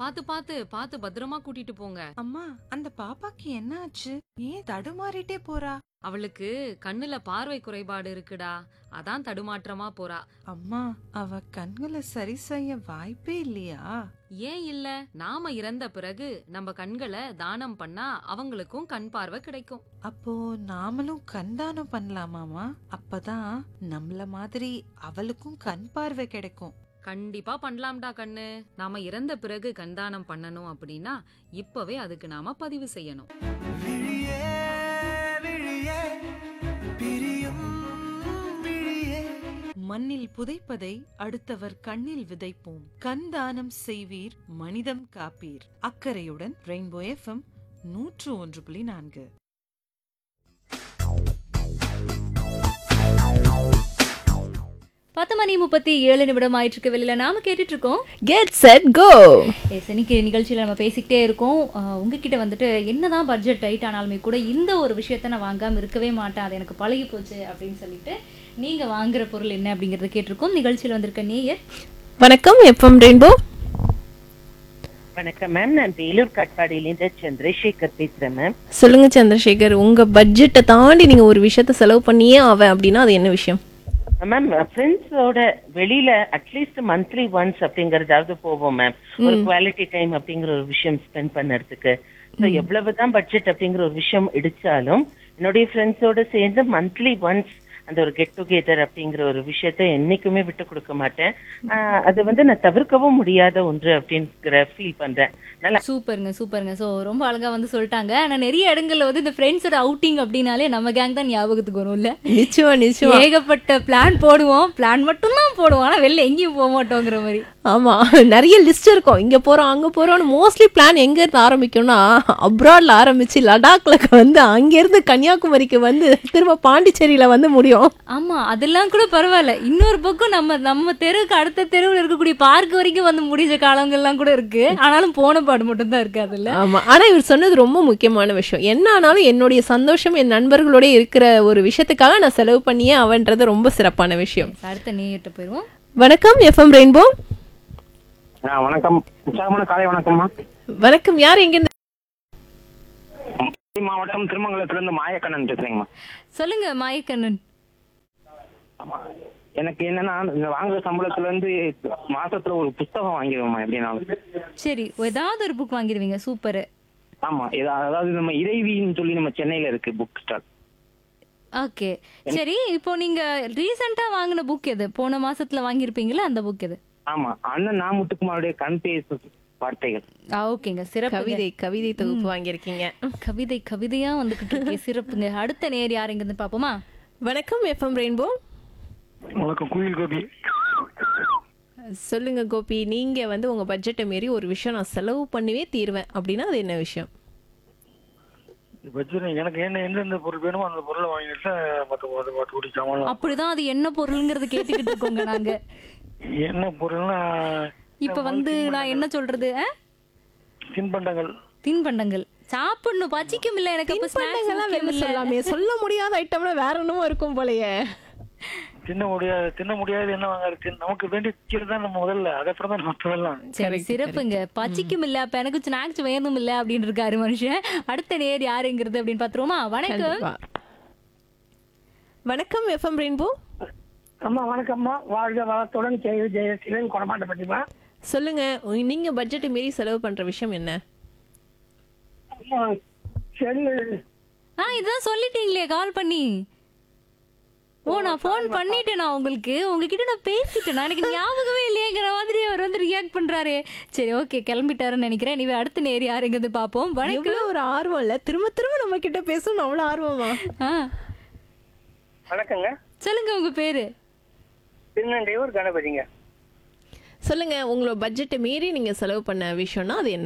பாத்து பாத்து பாத்து பத்திரமா கூட்டிட்டு போங்க அம்மா அந்த பாப்பாக்கு என்ன ஆச்சு ஏன் தடுமாறிட்டே போறா அவளுக்கு கண்ணுல பார்வை குறைபாடு இருக்குடா அதான் தடுமாற்றமா போறா அம்மா அவ கண்களை சரி செய்ய வாய்ப்பே இல்லையா ஏன் இல்ல நாம இறந்த பிறகு நம்ம கண்களை தானம் பண்ணா அவங்களுக்கும் கண் பார்வை கிடைக்கும் அப்போ நாமளும் கண் தானம் பண்ணலாமாமா அப்பதான் நம்மள மாதிரி அவளுக்கும் கண் பார்வை கிடைக்கும் கண்டிப்பா பண்ணலாம்டா கண்ணு நாம இறந்த பிறகு கண்தானம் பண்ணணும் அப்படின்னா இப்பவே அதுக்கு நாம பதிவு செய்யணும் விழியே விழியே பிரியும் விழியே மண்ணில் புதைப்பதை அடுத்தவர் கண்ணில் விதைப்போம் கண் தானம் செய்வீர் மனிதம் காப்பீர் அக்கறையுடன் ரெயின்போ எஃப்எம் நூற்று ஒன்று புள்ளி நான்கு பத்து மணி முப்பத்தி ஏழு நிமிடம் ஆயிட்டு இருக்க வெளியில நாம கேட்டுட்டு இருக்கோம் கெட் செட் கோ எஸ் இன்னைக்கு நிகழ்ச்சியில் நம்ம பேசிக்கிட்டே இருக்கோம் அஹ், உங்ககிட்ட வந்துட்டு என்னதான் பட்ஜெட் டைட் ஆனாலுமே கூட இந்த ஒரு விஷயத்த நான் வாங்காம இருக்கவே மாட்டேன் அது எனக்கு பழகி போச்சு அப்படின்னு சொல்லிட்டு நீங்க வாங்குற பொருள் என்ன அப்படிங்கறத கேட்டிருக்கோம் நிகழ்ச்சியில் வந்திருக்க நேயர் வணக்கம் எஃப்எம் ரெயின்போ வணக்கம் மேம் நான் வேலூர் காட்பாடியிலேருந்து சந்திரசேகர் பேசுறேன் மேம் சொல்லுங்க சந்திரசேகர் உங்க பட்ஜெட்டை தாண்டி நீங்க ஒரு விஷயத்த செலவு பண்ணியே ஆவேன் அப்படின்னா அது என்ன விஷயம் மேம் ஃப்ரெண்ட்ஸோட வெளியில அட்லீஸ்ட் மந்த்லி ஒன்ஸ் அப்படிங்கறதாவது போவோம் மேம் ஒரு குவாலிட்டி டைம் அப்படிங்கிற ஒரு விஷயம் ஸ்பெண்ட் பண்ணறதுக்கு ஸோ எவ்வளவுதான் பட்ஜெட் அப்படிங்கிற ஒரு விஷயம் இடிச்சாலும் என்னுடைய ஃப்ரெண்ட்ஸோட சேர்ந்து மந்த்லி ஒன்ஸ் அந்த ஒரு கெட் டுகெதர் அப்படிங்கிற ஒரு விஷயத்த என்னைக்குமே விட்டு கொடுக்க மாட்டேன் ஆஹ் அது வந்து நான் தவிர்க்கவும் முடியாத ஒன்று அப்படிங்கிற ஃபீல் பண்றேன் நல்லா சூப்பருங்க சூப்பருங்க ஸோ ரொம்ப அழகா வந்து சொல்லிட்டாங்க ஆனா நிறைய இடங்கள்ல வந்து இந்த ஃப்ரெண்ட்ஸோட அவுட்டிங் அப்படின்னாலே நம்ம கேங் தான் ஞாபகத்துக்கு வரும்ல நிச்சயமா நிச்சயமா ஏகப்பட்ட பிளான் போடுவோம் பிளான் மட்டும் தான் போடுவோம் ஆனா வெளில எங்கேயும் போக மாட்டோங்கிற மாதிரி ஆமா நிறைய லிஸ்ட் இருக்கும் இங்க போறோம் அங்க போறோம்னு மோஸ்ட்லி பிளான் எங்க இருந்து ஆரம்பிக்கும்னா அப்ராட்ல ஆரம்பிச்சு லடாக்ல வந்து அங்க இருந்து கன்னியாகுமரிக்கு வந்து திரும்ப பாண்டிச்சேரியில வந்து முடியும் ஆமா அதெல்லாம் கூட பரவாயில்ல இன்னொரு பக்கம் நம்ம நம்ம தெருவுக்கு அடுத்த தெருவில் இருக்கக்கூடிய பார்க் வரைக்கும் வந்து முடிஞ்ச காலங்கள்லாம் கூட இருக்கு ஆனாலும் போன பாடு மட்டும் தான் இருக்கு அதுல ஆமா ஆனா இவர் சொன்னது ரொம்ப முக்கியமான விஷயம் என்ன ஆனாலும் என்னுடைய சந்தோஷம் என் நண்பர்களோட இருக்கிற ஒரு விஷயத்துக்காக நான் செலவு பண்ணியே அவன்றது ரொம்ப சிறப்பான விஷயம் அடுத்த நேயிட்ட போயிருவோம் வணக்கம் எஃப்எம் ரெயின்போ ஆ வணக்கம் உற்சாகமான காலை வணக்கம்மா வணக்கம் யார் எங்க இருந்து மதுரை மாவட்டம் திருமங்கலத்திலிருந்து மாயக்கண்ணன் பேசுறேங்கம்மா சொல்லுங்க மாயக்கண்ணன் ஆமா. எனக்கு என்னன்னா இந்த வாங்குற சம்பளத்துல இருந்து மாசத்துல ஒரு புஸ்தகம் வாங்கிடுவோம்மா எப்படின்னாலும் சரி ஏதாவது ஒரு புக் வாங்கிடுவீங்க சூப்பர் ஆமா இதா- அதாவது நம்ம இறைவின்னு சொல்லி நம்ம சென்னையில இருக்கு புக் ஸ்டால் ஓகே சரி இப்போ நீங்க ரீசெண்டா வாங்கின புக் எது போன மாசத்துல வாங்கியிருப்பீங்களா அந்த புக் எது ஆமா அண்ணன் நாமுத்துக்குமாருடைய கண் பேசு வார்த்தைகள் ஆ ஓகேங்க சிறப்பு கவிதை கவிதை தொகுப்பு வாங்கியிருக்கீங்க கவிதை கவிதையா வந்துகிட்டு இருக்கே சிறப்புங்க அடுத்த நேர் யார் இருந்து பாப்போமா வணக்கம் எஃப்எம் ரெயின்போ வணக்கம் குயில் கோபி சொல்லுங்க கோபி நீங்க வந்து உங்க பட்ஜெட்டை மீறி ஒரு விஷயம் நான் செலவு பண்ணவே தீருவேன் அப்படின்னா அது என்ன விஷயம் பட்ஜெட் எனக்கு என்ன எந்தெந்த பொருள் வேணுமோ அந்த பொருளை வாங்கிட்டு மற்ற மற்ற மற்றபடி சாமான் அப்படிதான் அது என்ன பொருள்ங்கிறது கேட்டுக்கிட்டு இருக்கோங்க நாங்க என்ன பொருள்னா இப்ப வந்து நான் என்ன சொல்றது ஆ? தின்பண்டங்கள் தின்பண்டங்கள் சாப்பிடணும் பச்சிக்கும் இல்ல எனக்கு அப்ப தின்பண்டங்கள்லாம் ஸ்நாக்ஸ் வெளில சொல்லாமே சொல்ல முடியாத ஐட்டம்ல வேற என்னமோ இருக்கும் போலயே தின்ன முடியாது தின்ன முடியாது என்ன வாங்குறது தின்- நமக்கு வேண்டிய கீழே தான் நம்ம முதல்ல அதுக்கப்புறம் தான் மற்றதெல்லாம் சரி சிறப்புங்க பச்சிக்கும் இல்ல அப்ப எனக்கு ஸ்நாக்ஸ் வேணும் இல்ல அப்படின்னு இருக்காரு மனுஷன் அடுத்த நேர் யாருங்கிறது அப்படின்னு பாத்துருவோமா வணக்கம் கண்டிப்பா. வணக்கம் எஃப்எம் ரெயின்போ அம்மா வணக்கம்மா வாழ்க வளத்துடன் ஜெய ஜெயசீலன் கொடமாட்ட பற்றிமா சொல்லுங்க உங்க- நீங்க பட்ஜெட்டை மீறி செலவு பண்ற விஷயம் என்ன செல்லு ஆ இதான் சொல்லிட்டீங்களே கால் பண்ணி ஓ நான் ஃபோன் பண்ணிட்டேன் நான் உங்களுக்கு உங்ககிட்ட நான் பேசிட்டேன் நான் எனக்கு ஞாபகமே இல்லையேங்கிற மாதிரி அவர் வந்து ரியாக்ட் பண்றாரு சரி ஓகே கிளம்பிட்டாருன்னு நினைக்கிறேன் நீ அடுத்த நேர் யாருங்கிறது பாப்போம் வணக்கம் எவ்வளவு ஒரு ஆர்வம் இல்ல திரும்ப திரும்ப நம்ம கிட்ட பேசணும் அவ்வளவு ஆர்வமா ஆ வணக்கங்க சொல்லுங்க உங்க பேரு திருநண்டையூர் கணபதிங்க சொல்லுங்க உங்களோட பட்ஜெட்டை மீறி நீங்க செலவு பண்ண விஷயம்னா அது என்ன